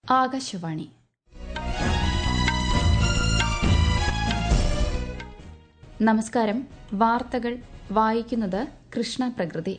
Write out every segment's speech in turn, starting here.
ആകാശവാണി നമസ്കാരം വാർത്തകൾ വായിക്കുന്നത് കൃഷ്ണ പ്രകൃതി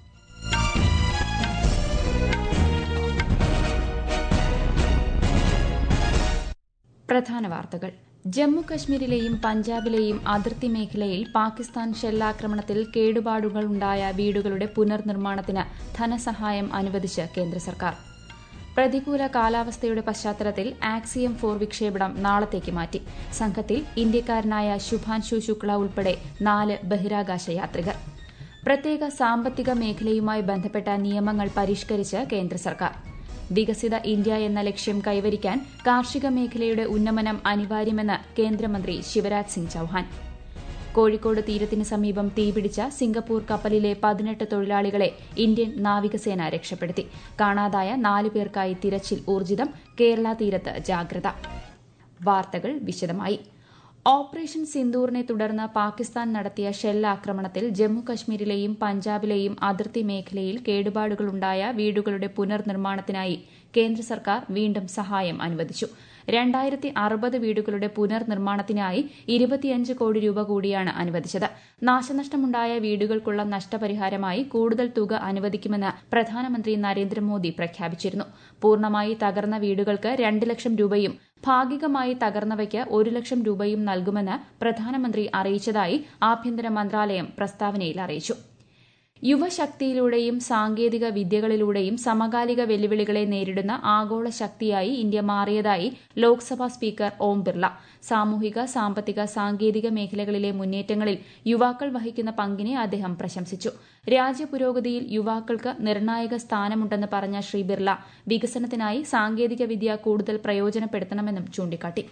പ്രധാന വാർത്തകൾ ജമ്മു കശ്മീരിലെയും പഞ്ചാബിലെയും അതിർത്തി മേഖലയിൽ പാകിസ്ഥാൻ ഷെല്ലാക്രമണത്തിൽ കേടുപാടുകളുണ്ടായ വീടുകളുടെ പുനർനിർമ്മാണത്തിന് ധനസഹായം അനുവദിച്ച് കേന്ദ്ര സർക്കാർ പ്രതികൂല കാലാവസ്ഥയുടെ പശ്ചാത്തലത്തിൽ ആക്സിയം ഫോർ വിക്ഷേപണം നാളത്തേക്ക് മാറ്റി സംഘത്തിൽ ഇന്ത്യക്കാരനായ ശുഭാൻശു ശുക്ല ഉൾപ്പെടെ നാല് ബഹിരാകാശ യാത്രികർ പ്രത്യേക സാമ്പത്തിക മേഖലയുമായി ബന്ധപ്പെട്ട നിയമങ്ങൾ പരിഷ്കരിച്ച് കേന്ദ്ര സർക്കാർ വികസിത ഇന്ത്യ എന്ന ലക്ഷ്യം കൈവരിക്കാൻ കാർഷിക മേഖലയുടെ ഉന്നമനം അനിവാര്യമെന്ന് കേന്ദ്രമന്ത്രി ശിവരാജ് സിംഗ് ചൌഹാൻ കോഴിക്കോട് തീരത്തിന് സമീപം തീപിടിച്ച സിംഗപ്പൂർ കപ്പലിലെ പതിനെട്ട് തൊഴിലാളികളെ ഇന്ത്യൻ നാവികസേന രക്ഷപ്പെടുത്തി കാണാതായ നാലു പേർക്കായി തിരച്ചിൽ ഊർജിതം കേരള തീരത്ത് ജാഗ്രത വാർത്തകൾ വിശദമായി ഓപ്പറേഷൻ സിന്ദൂറിനെ തുടർന്ന് പാകിസ്ഥാൻ നടത്തിയ ഷെല്ലാക്രമണത്തിൽ ജമ്മു കശ്മീരിലെയും പഞ്ചാബിലെയും അതിർത്തി മേഖലയിൽ കേടുപാടുകളുണ്ടായ വീടുകളുടെ പുനർനിർമ്മാണത്തിനായി കേന്ദ്ര സർക്കാർ വീണ്ടും സഹായം അനുവദിച്ചു രണ്ടായിരത്തി അറുപത് വീടുകളുടെ പുനർനിർമ്മാണത്തിനായി ഇരുപത്തിയഞ്ച് കോടി രൂപ കൂടിയാണ് അനുവദിച്ചത് നാശനഷ്ടമുണ്ടായ വീടുകൾക്കുള്ള നഷ്ടപരിഹാരമായി കൂടുതൽ തുക അനുവദിക്കുമെന്ന് പ്രധാനമന്ത്രി നരേന്ദ്രമോദി പ്രഖ്യാപിച്ചിരുന്നു പൂർണ്ണമായി തകർന്ന വീടുകൾക്ക് രണ്ട് ലക്ഷം രൂപയും ഭാഗികമായി തകർന്നവയ്ക്ക് ഒരു ലക്ഷം രൂപയും നൽകുമെന്ന് പ്രധാനമന്ത്രി അറിയിച്ചതായി ആഭ്യന്തര മന്ത്രാലയം പ്രസ്താവനയിൽ അറിയിച്ചു യുവശക്തിയിലൂടെയും സാങ്കേതിക വിദ്യകളിലൂടെയും സമകാലിക വെല്ലുവിളികളെ നേരിടുന്ന ആഗോള ശക്തിയായി ഇന്ത്യ മാറിയതായി ലോക്സഭാ സ്പീക്കർ ഓം ബിർള സാമൂഹിക സാമ്പത്തിക സാങ്കേതിക മേഖലകളിലെ മുന്നേറ്റങ്ങളിൽ യുവാക്കൾ വഹിക്കുന്ന പങ്കിനെ അദ്ദേഹം പ്രശംസിച്ചു രാജ്യപുരോഗതിയിൽ യുവാക്കൾക്ക് നിർണായക സ്ഥാനമുണ്ടെന്ന് പറഞ്ഞ ശ്രീ ബിർള വികസനത്തിനായി സാങ്കേതികവിദ്യ കൂടുതൽ പ്രയോജനപ്പെടുത്തണമെന്നും ചൂണ്ടിക്കാട്ടി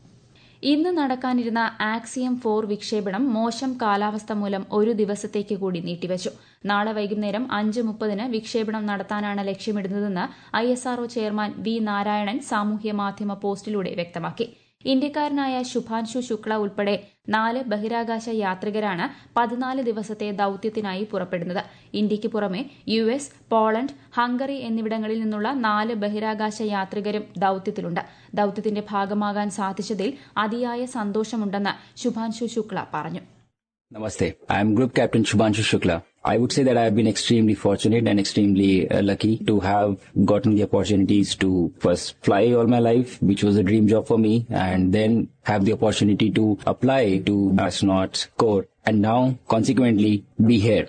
ഇന്ന് നടക്കാനിരുന്ന ആക്സിയം ഫോർ വിക്ഷേപണം മോശം കാലാവസ്ഥ മൂലം ഒരു ദിവസത്തേക്ക് കൂടി നീട്ടിവച്ചു നാളെ വൈകുന്നേരം അഞ്ച് മുപ്പതിന് വിക്ഷേപണം നടത്താനാണ് ലക്ഷ്യമിടുന്നതെന്ന് ഐഎസ്ആർഒ ചെയർമാൻ വി നാരായണൻ സാമൂഹ്യ മാധ്യമ പോസ്റ്റിലൂടെ വ്യക്തമാക്കി ഇന്ത്യക്കാരനായ ശുഭാൻശു ശുക്ല ഉൾപ്പെടെ നാല് ബഹിരാകാശ യാത്രികരാണ് പതിനാല് ദിവസത്തെ ദൌത്യത്തിനായി പുറപ്പെടുന്നത് ഇന്ത്യയ്ക്ക് പുറമെ യു എസ് പോളണ്ട് ഹംഗറി എന്നിവിടങ്ങളിൽ നിന്നുള്ള നാല് ബഹിരാകാശ യാത്രികരും ദൌത്യത്തിലുണ്ട് ദൌത്യത്തിന്റെ ഭാഗമാകാൻ സാധിച്ചതിൽ അതിയായ സന്തോഷമുണ്ടെന്ന് ശുഭാൻശു ശുക്ല പറഞ്ഞു Namaste. I am Group Captain Shubhanshu Shukla. I would say that I have been extremely fortunate and extremely uh, lucky to have gotten the opportunities to first fly all my life, which was a dream job for me, and then have the opportunity to apply to astronauts corps, and now consequently be here.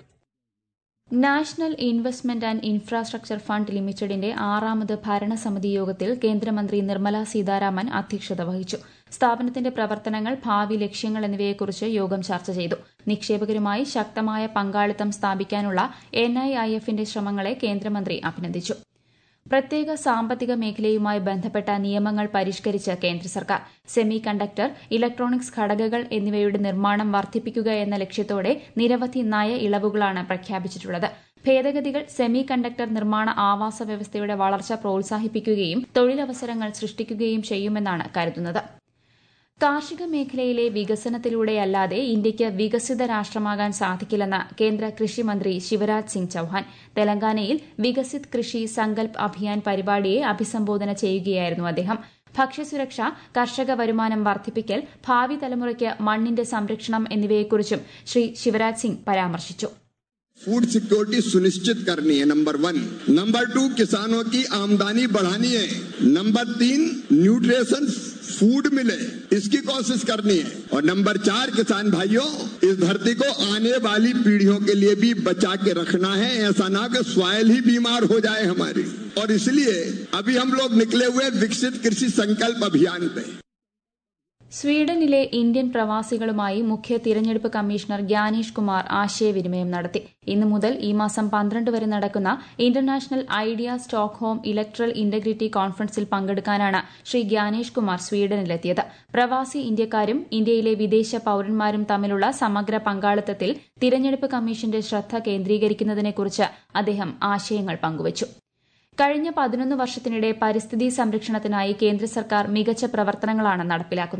National investment and infrastructure fund ലിമിറ്റഡിന്റെ ആറാമത് ഭരണസമിതി യോഗത്തിൽ കേന്ദ്രമന്ത്രി നിർമ്മല സീതാരാമൻ അധ്യക്ഷത വഹിച്ചു സ്ഥാപനത്തിന്റെ പ്രവർത്തനങ്ങൾ ഭാവി ലക്ഷ്യങ്ങൾ എന്നിവയെക്കുറിച്ച് യോഗം ചർച്ച ചെയ്തു നിക്ഷേപകരുമായി ശക്തമായ പങ്കാളിത്തം സ്ഥാപിക്കാനുള്ള എൻഐഐഎഫിന്റെ ശ്രമങ്ങളെ കേന്ദ്രമന്ത്രി അഭിനന്ദിച്ചു പ്രത്യേക സാമ്പത്തിക മേഖലയുമായി ബന്ധപ്പെട്ട നിയമങ്ങൾ പരിഷ്കരിച്ച് കേന്ദ്ര സർക്കാർ സെമി കണ്ടക്ടർ ഇലക്ട്രോണിക്സ് ഘടകങ്ങൾ എന്നിവയുടെ നിർമ്മാണം വർദ്ധിപ്പിക്കുക എന്ന ലക്ഷ്യത്തോടെ നിരവധി നയ ഇളവുകളാണ് പ്രഖ്യാപിച്ചിട്ടുള്ളത് ഭേദഗതികൾ സെമി കണ്ടക്ടർ നിർമ്മാണ ആവാസ വ്യവസ്ഥയുടെ വളർച്ച പ്രോത്സാഹിപ്പിക്കുകയും തൊഴിലവസരങ്ങൾ സൃഷ്ടിക്കുകയും ചെയ്യുമെന്നാണ് കരുതുന്നത് കാർഷിക മേഖലയിലെ വികസനത്തിലൂടെയല്ലാതെ ഇന്ത്യയ്ക്ക് വികസിത രാഷ്ട്രമാകാൻ സാധിക്കില്ലെന്ന് കേന്ദ്ര കൃഷിമന്ത്രി ശിവരാജ് സിംഗ് ചൌഹാൻ തെലങ്കാനയിൽ വികസിത് കൃഷി സങ്കൽപ് അഭിയാൻ പരിപാടിയെ അഭിസംബോധന ചെയ്യുകയായിരുന്നു അദ്ദേഹം ഭക്ഷ്യസുരക്ഷ കർഷക വരുമാനം വർദ്ധിപ്പിക്കൽ ഭാവി തലമുറയ്ക്ക് മണ്ണിന്റെ സംരക്ഷണം എന്നിവയെക്കുറിച്ചും ശ്രീ ശിവരാജ് സിംഗ് പരാമർശിച്ചു फूड सिक्योरिटी सुनिश्चित करनी है नंबर वन नंबर टू किसानों की आमदनी बढ़ानी है नंबर तीन न्यूट्रिशन फूड मिले इसकी कोशिश करनी है और नंबर चार किसान भाइयों इस धरती को आने वाली पीढ़ियों के लिए भी बचा के रखना है ऐसा ना कि स्वायल ही बीमार हो जाए हमारी और इसलिए अभी हम लोग निकले हुए विकसित कृषि संकल्प अभियान पे സ്വീഡനിലെ ഇന്ത്യൻ പ്രവാസികളുമായി മുഖ്യ തിരഞ്ഞെടുപ്പ് കമ്മീഷണർ ഗ്യാനേഷ് കുമാർ ആശയവിനിമയം നടത്തി ഇന്നു മുതൽ ഈ മാസം പന്ത്രണ്ട് വരെ നടക്കുന്ന international IDEA Stockholm electoral integrity കോൺഫറൻസിൽ പങ്കെടുക്കാനാണ് ശ്രീ ഗ്യാനേഷ് കുമാർ സ്വീഡനിലെത്തിയത് പ്രവാസി ഇന്ത്യക്കാരും ഇന്ത്യയിലെ വിദേശ പൌരന്മാരും തമ്മിലുള്ള സമഗ്ര പങ്കാളിത്തത്തിൽ തിരഞ്ഞെടുപ്പ് കമ്മീഷന്റെ ശ്രദ്ധ കേന്ദ്രീകരിക്കുന്നതിനെക്കുറിച്ച് അദ്ദേഹം ആശയങ്ങൾ പങ്കുവച്ചു കഴിഞ്ഞ പതിനൊന്ന് വർഷത്തിനിടെ പരിസ്ഥിതി സംരക്ഷണത്തിനായി കേന്ദ്ര സർക്കാർ മികച്ച പ്രവർത്തനങ്ങളാണ് നടപ്പിലാക്കുന്നത്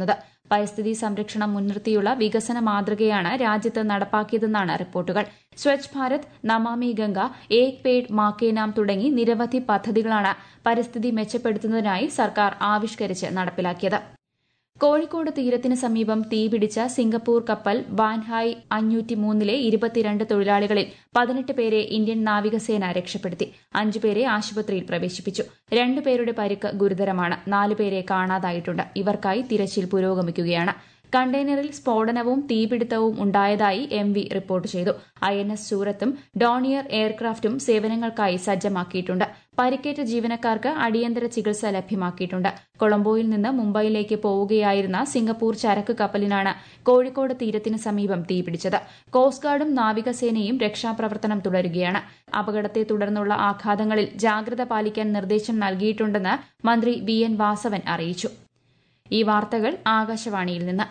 പരിസ്ഥിതി സംരക്ഷണം മുൻനിർത്തിയുള്ള വികസന മാതൃകയാണ് രാജ്യത്ത് നടപ്പാക്കിയതെന്നാണ് റിപ്പോർട്ടുകൾ സ്വച്ഛ് ഭാരത് നമാമി ഗംഗ ഏക് പേഡ് മാക്കേ നാം തുടങ്ങി നിരവധി പദ്ധതികളാണ് പരിസ്ഥിതി മെച്ചപ്പെടുത്തുന്നതിനായി സർക്കാർ ആവിഷ്കരിച്ച് നടപ്പിലാക്കിയത് കോഴിക്കോട് തീരത്തിന് സമീപം തീപിടിച്ച സിംഗപ്പൂർ കപ്പൽ വാൻഹായ് അഞ്ഞൂറ്റി മൂന്നിലെ ഇരുപത്തിരണ്ട് തൊഴിലാളികളിൽ പതിനെട്ട് പേരെ ഇന്ത്യൻ നാവികസേന രക്ഷപ്പെടുത്തി അഞ്ചുപേരെ ആശുപത്രിയിൽ പ്രവേശിപ്പിച്ചു രണ്ടുപേരുടെ പരിക്ക് ഗുരുതരമാണ് നാലുപേരെ കാണാതായിട്ടുണ്ട് ഇവർക്കായി തിരച്ചിൽ പുരോഗമിക്കുകയാണ് കണ്ടെയ്നറിൽ സ്ഫോടനവും തീപിടുത്തവും ഉണ്ടായതായി എം വി റിപ്പോർട്ട് ചെയ്തു ഐ എൻ എസ് സൂറത്തും ഡോണിയർ എയർക്രാഫ്റ്റും സേവനങ്ങൾക്കായി സജ്ജമാക്കിയിട്ടുണ്ട് പരിക്കേറ്റ ജീവനക്കാർക്ക് അടിയന്തര ചികിത്സ ലഭ്യമാക്കിയിട്ടുണ്ട് കൊളംബോയിൽ നിന്ന് മുംബൈയിലേക്ക് പോവുകയായിരുന്ന സിംഗപ്പൂർ ചരക്ക് കപ്പലിനാണ് കോഴിക്കോട് തീരത്തിന് സമീപം തീപിടിച്ചത് കോസ്റ്റ് ഗാർഡും നാവികസേനയും രക്ഷാപ്രവർത്തനം തുടരുകയാണ് അപകടത്തെ തുടർന്നുള്ള ആഘാതങ്ങളിൽ ജാഗ്രത പാലിക്കാൻ നിർദ്ദേശം നൽകിയിട്ടുണ്ടെന്ന് മന്ത്രി വി എൻ വാസവൻ അറിയിച്ചു ഈ വാർത്തകൾ ആകാശവാണിയിൽ നിന്ന്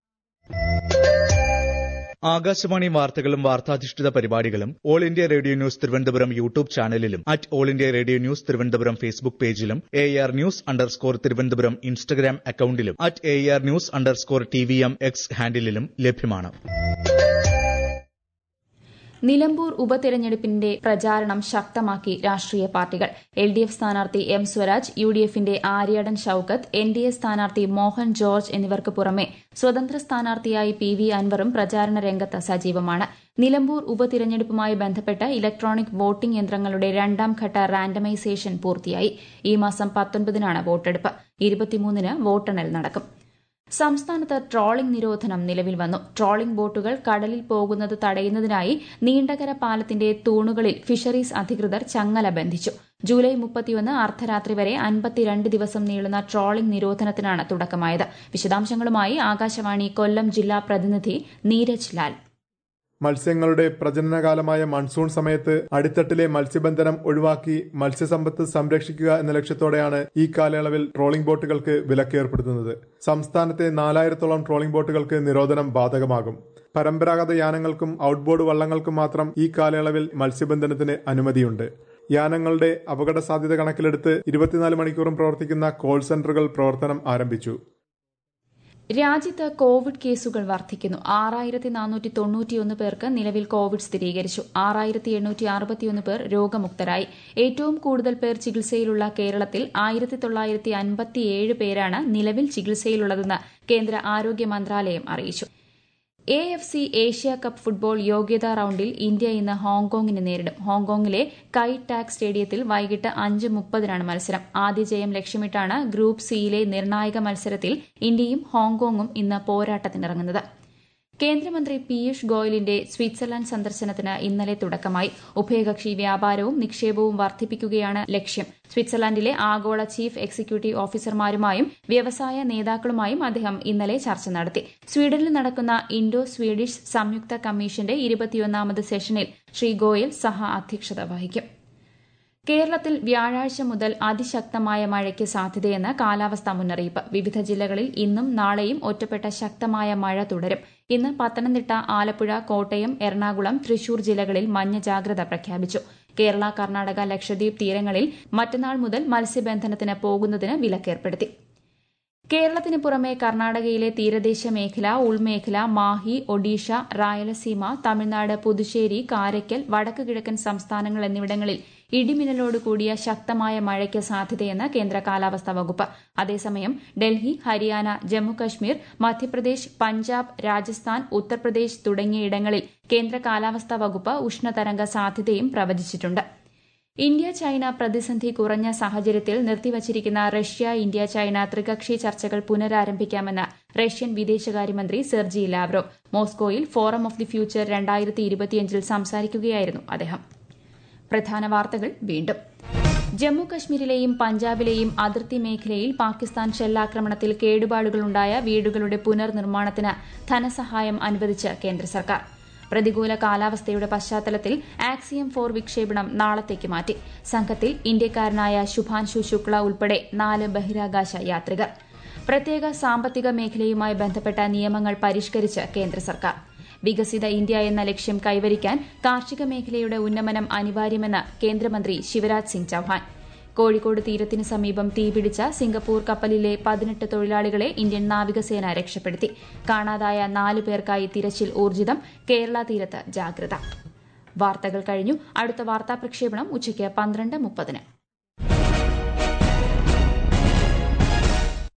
ആകാശവാണി വാർത്തകളും വാർത്താധിഷ്ഠിത പരിപാടികളും all India radio news Thiruvananthapuram YouTube ചാനലിലും at all India radio news Thiruvananthapuram Facebook പേജിലും A R news underscore Thiruvananthapuram Instagram അക്കൌണ്ടിലും at A R news underscore T V M X ഹാൻഡിലും ലഭ്യമാണ് നിലമ്പൂർ ഉപതെരഞ്ഞെടുപ്പിന്റെ പ്രചാരണം ശക്തമാക്കി രാഷ്ട്രീയ പാർട്ടികൾ എൽ ഡി എഫ് സ്ഥാനാർത്ഥി എം സ്വരാജ് യു ഡി എഫിന്റെ Aryadan Shoukath N D A സ്ഥാനാർത്ഥി മോഹൻ ജോർജ് എന്നിവർക്ക് പുറമെ സ്വതന്ത്ര സ്ഥാനാർത്ഥിയായി പി വി അൻവറും പ്രചാരണ രംഗത്ത് സജീവമാണ് നിലമ്പൂർ ഉപതിരഞ്ഞെടുപ്പുമായി ബന്ധപ്പെട്ട് ഇലക്ട്രോണിക് വോട്ടിംഗ് യന്ത്രങ്ങളുടെ രണ്ടാം ഘട്ട റാൻഡമൈസേഷൻ പൂർത്തിയായി ഈ മാസം പത്തൊൻപതിനാണ് വോട്ടെടുപ്പ് ഇരുപത്തിമൂന്നിന് വോട്ടെണ്ണൽ നടക്കും സംസ്ഥാനത്ത് ട്രോളിംഗ് നിരോധനം നിലവിൽ വന്നു ട്രോളിംഗ് ബോട്ടുകൾ കടലിൽ പോകുന്നത് തടയുന്നതിനായി നീണ്ടകര പാലത്തിന്റെ തൂണുകളിൽ ഫിഷറീസ് അധികൃതർ ചങ്ങല ബന്ധിച്ചു ജൂലൈ മുപ്പത്തിയൊന്ന് അർദ്ധരാത്രി വരെ അൻപത്തിരണ്ട് ദിവസം നീളുന്ന ട്രോളിംഗ് നിരോധനത്തിനാണ് തുടക്കമായത് വിശദാംശങ്ങളുമായി ആകാശവാണി കൊല്ലം ജില്ലാ പ്രതിനിധി നീരജ് ലാൽ മത്സ്യങ്ങളുടെ പ്രജനനകാലമായ മൺസൂൺ സമയത്ത് അടിത്തട്ടിലെ മത്സ്യബന്ധനം ഒഴിവാക്കി മത്സ്യസമ്പത്ത് സംരക്ഷിക്കുക എന്ന ലക്ഷ്യത്തോടെയാണ് ഈ കാലയളവിൽ ട്രോളിംഗ് ബോട്ടുകൾക്ക് വിലക്ക് ഏർപ്പെടുത്തുന്നത് സംസ്ഥാനത്തെ നാലായിരത്തോളം ട്രോളിംഗ് ബോട്ടുകൾക്ക് നിരോധനം ബാധകമാകും പരമ്പരാഗത യാനങ്ങൾക്കും ഔട്ട്ബോർഡ് വള്ളങ്ങൾക്കും മാത്രം ഈ കാലയളവിൽ മത്സ്യബന്ധനത്തിന് അനുമതിയുണ്ട് യാനങ്ങളുടെ അപകട സാധ്യത കണക്കിലെടുത്ത് ഇരുപത്തിനാല് മണിക്കൂറും പ്രവർത്തിക്കുന്ന കോൾ സെന്ററുകൾ പ്രവർത്തനം ആരംഭിച്ചു രാജ്യത്ത് കോവിഡ് കേസുകൾ വർദ്ധിക്കുന്നു ആറായിരത്തി നാനൂറ്റി തൊണ്ണൂറ്റിയൊന്ന് പേർക്ക് നിലവിൽ കോവിഡ് സ്ഥിരീകരിച്ചു ആറായിരത്തി എണ്ണൂറ്റി അറുപത്തിയൊന്ന് പേർ രോഗമുക്തരായി ഏറ്റവും കൂടുതൽ പേർ ചികിത്സയിലുള്ള കേരളത്തിൽ ആയിരത്തി തൊള്ളായിരത്തി അൻപത്തിയേഴ് പേരാണ് നിലവിൽ ചികിത്സയിലുള്ളതെന്ന് കേന്ദ്ര ആരോഗ്യ മന്ത്രാലയം അറിയിച്ചു A F C Asia cup football യോഗ്യതാ റൌണ്ടിൽ ഇന്ത്യ ഇന്ന് ഹോങ്കോങ്ങിനെ നേരിടും ഹോങ്കോങ്ങിലെ കൈ ടാക് സ്റ്റേഡിയത്തിൽ വൈകിട്ട് അഞ്ച് മുപ്പതിനാണ് മത്സരം ആദ്യ ജയം ലക്ഷ്യമിട്ടാണ് ഗ്രൂപ്പ് സിയിലെ നിർണായക മത്സരത്തിൽ ഇന്ത്യയും ഹോങ്കോങ്ങും ഇന്ന് പോരാട്ടത്തിനിറങ്ങുന്നത് കേന്ദ്രമന്ത്രി പീയൂഷ് ഗോയലിന്റെ സ്വിറ്റ്സർലൻഡ് സന്ദർശനത്തിന് ഇന്നലെ തുടക്കമായി ഉഭയകക്ഷി വ്യാപാരവും നിക്ഷേപവും വർദ്ധിപ്പിക്കുകയാണ് ലക്ഷ്യം സ്വിറ്റ്സർലൻഡിലെ ആഗോള ചീഫ് എക്സിക്യൂട്ടീവ് ഓഫീസർമാരുമായും വ്യവസായ നേതാക്കളുമായും അദ്ദേഹം ഇന്നലെ ചർച്ച നടത്തി സ്വീഡനിൽ നടക്കുന്ന ഇൻഡോ സ്വീഡിഷ് സംയുക്ത കമ്മീഷന്റെ ഇരുപത്തിയൊന്നാമത് സെഷനിൽ ശ്രീ ഗോയൽ സഹ അധ്യക്ഷത വഹിക്കും കേരളത്തിൽ വ്യാഴാഴ്ച മുതൽ അതിശക്തമായ മഴയ്ക്ക് സാധ്യതയെന്ന് കാലാവസ്ഥാ മുന്നറിയിപ്പ് വിവിധ ജില്ലകളിൽ ഇന്നും നാളെയും ഒറ്റപ്പെട്ട ശക്തമായ മഴ തുടരും ഇന്ന് പത്തനംതിട്ട ആലപ്പുഴ കോട്ടയം എറണാകുളം തൃശൂർ ജില്ലകളിൽ മഞ്ഞ ജാഗ്രത പ്രഖ്യാപിച്ചു കേരള കർണാടക ലക്ഷദ്വീപ് തീരങ്ങളിൽ മറ്റന്നാൾ മുതൽ മത്സ്യബന്ധനത്തിന് പോകുന്നതിന് വിലക്കേർപ്പെടുത്തി കേരളത്തിന് പുറമെ കർണാടകയിലെ തീരദേശ മേഖല ഉൾമേഖല മാഹി ഒഡീഷ റായലസീമ തമിഴ്നാട് പുതുച്ചേരി കാരയ്ക്കൽ വടക്ക് കിഴക്കൻ സംസ്ഥാനങ്ങൾ എന്നിവിടങ്ങളിൽ ഇടിമിന്നലോട് കൂടിയ ശക്തമായ മഴയ്ക്ക് സാധ്യതയെന്ന് കേന്ദ്ര കാലാവസ്ഥാ വകുപ്പ് അതേസമയം ഡൽഹി ഹരിയാന ജമ്മുകശ്മീർ മധ്യപ്രദേശ് പഞ്ചാബ് രാജസ്ഥാൻ ഉത്തർപ്രദേശ് തുടങ്ങിയയിടങ്ങളിൽ കേന്ദ്ര കാലാവസ്ഥാ വകുപ്പ് ഉഷ്ണതരംഗ സാധ്യതയും പ്രവചിച്ചിട്ടുണ്ട് ഇന്ത്യ ചൈന പ്രതിസന്ധി കുറഞ്ഞ സാഹചര്യത്തിൽ നിർത്തിവച്ചിരിക്കുന്ന റഷ്യ ഇന്ത്യ ചൈന ത്രികക്ഷി ചർച്ചകൾ പുനരാരംഭിക്കാമെന്ന് റഷ്യൻ വിദേശകാര്യമന്ത്രി സെർജി ലാവ്റോ മോസ്കോയിൽ ഫോറം ഓഫ് ദി ഫ്യൂച്ചർ രണ്ടായിരത്തി ഇരുപത്തിയഞ്ചിൽ സംസാരിക്കുകയായിരുന്നു അദ്ദേഹം പ്രധാന വാർത്തകൾ വീണ്ടും ജമ്മു കശ്മീരിലെയും പഞ്ചാബിലെയും അതിർത്തി മേഖലയിൽ പാകിസ്ഥാൻ ഷെല്ലാക്രമണത്തിൽ കേടുപാടുകളുണ്ടായ വീടുകളുടെ പുനർനിർമ്മാണത്തിന് ധനസഹായം അനുവദിച്ച് കേന്ദ്ര സർക്കാർ പ്രതികൂല കാലാവസ്ഥയുടെ പശ്ചാത്തലത്തിൽ ആക്സിയം ഫോർ വിക്ഷേപണം നാളത്തേക്ക് മാറ്റി സംഘത്തിൽ ഇന്ത്യക്കാരനായ ശുഭാൻശു ശുക്ല ഉൾപ്പെടെ നാല് ബഹിരാകാശ യാത്രികർ പ്രത്യേക സാമ്പത്തിക മേഖലയുമായി ബന്ധപ്പെട്ട നിയമങ്ങൾ പരിഷ്കരിച്ച് കേന്ദ്ര സർക്കാർ വികസിത ഇന്ത്യ എന്ന ലക്ഷ്യം കൈവരിക്കാൻ കാർഷിക മേഖലയുടെ ഉന്നമനം അനിവാര്യമെന്ന് കേന്ദ്രമന്ത്രി ശിവരാജ് സിംഗ് ചൌഹാൻ കോഴിക്കോട് തീരത്തിന് സമീപം തീപിടിച്ച സിംഗപ്പൂർ കപ്പലിലെ പതിനെട്ട് തൊഴിലാളികളെ ഇന്ത്യൻ നാവികസേന രക്ഷപ്പെടുത്തി കാണാതായ നാല് പേർക്കായി തിരച്ചിൽ ഊർജിതം കേരള തീരത്ത് ജാഗ്രത വാർത്തകൾ കഴിഞ്ഞു അടുത്ത വാർത്താ പ്രക്ഷേപണം ഉച്ചയ്ക്ക് പന്ത്രണ്ട് മുപ്പതിന്